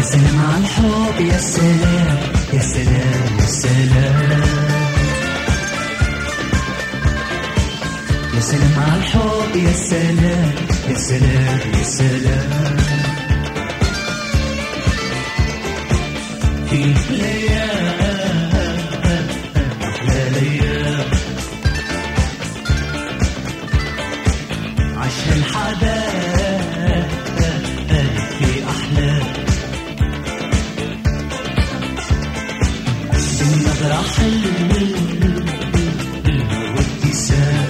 سلام على الحب يا سلام يا سلام يا سلام يا سلام على الحب يا سلام يا سلام يا سلام في ليام أحلى ليام عاش الحبايب في أحلام بالنظرة حلوة وابتسام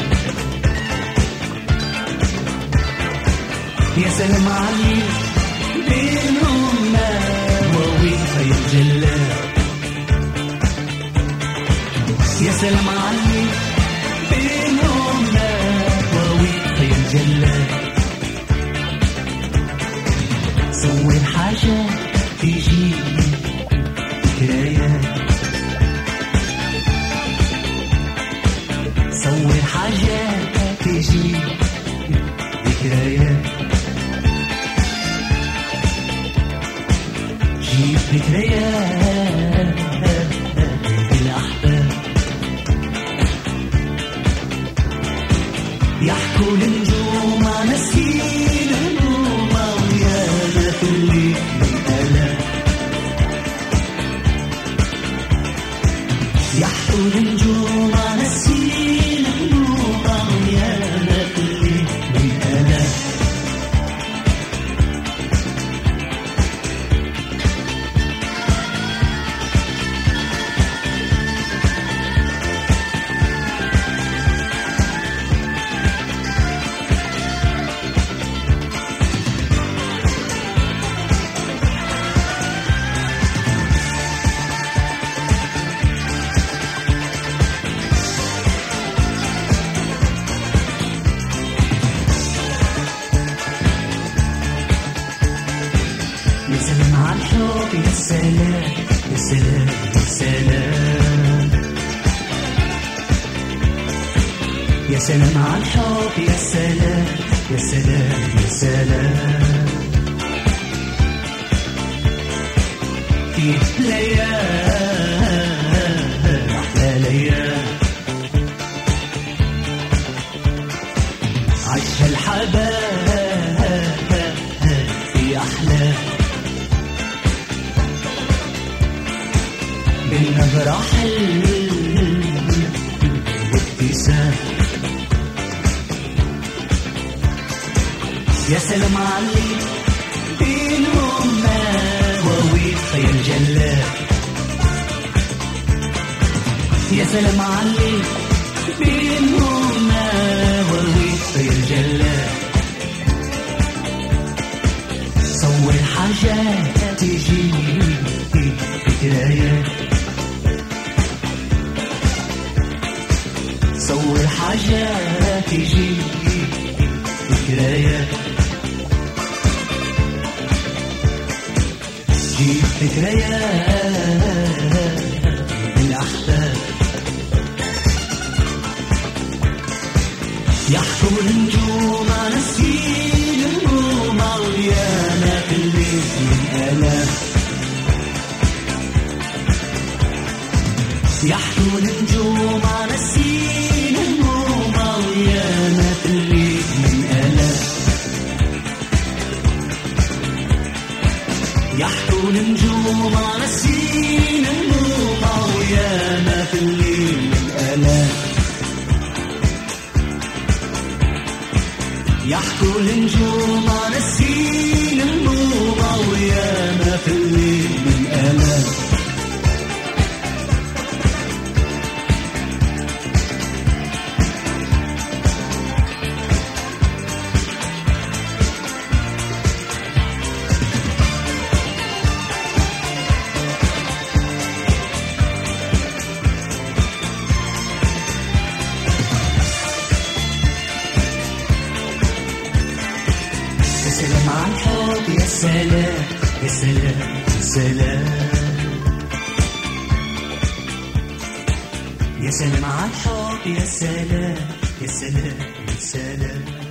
يا سلام عليك بينهم مواويل فيتجلى يا سلام عليك بينهم مواويل فيتجلى صور حاجة تيجي ذكريات صور حاجات تيجي ذكريات جيب ذكريات بالأحباب يحكوا النجوم عن نسيل هموم ويانا في الليل بالآلام يحكوا النجوم عن نسيل هموم ويانا في الليل بالآلام يا سلام على الحب يا سلام يا سلام يا سلام يا سلام على الحب يا سلام يا سلام يا سلام في ليام أحلى ليام عاش الحبايب في أحلام بالنظرة حلوة وابتسام يا سلام عليك بينهم مواويل خيال جلاب يا سلام عليك بينهم مواويل خيال جلاب صور حاجات تجي ذكريات صور حاجات تجي ذكريات جيب ذكريات بالأحباب يحكوا النجوم عن السين هموم عريانة في الليل من آلاف يحكوا النجوم عن السين هموم عريانة في الليل من آلاف يحكوا النجوم عن السين هموم عريانة في الليل من آلاف يحكوا النجوم عن السين هموم عريانة في الليل من آلاف يا سلام على الحب يا سلام يا سلام يا سلام يا سلام على الحب يا سلام يا سلام يا سلام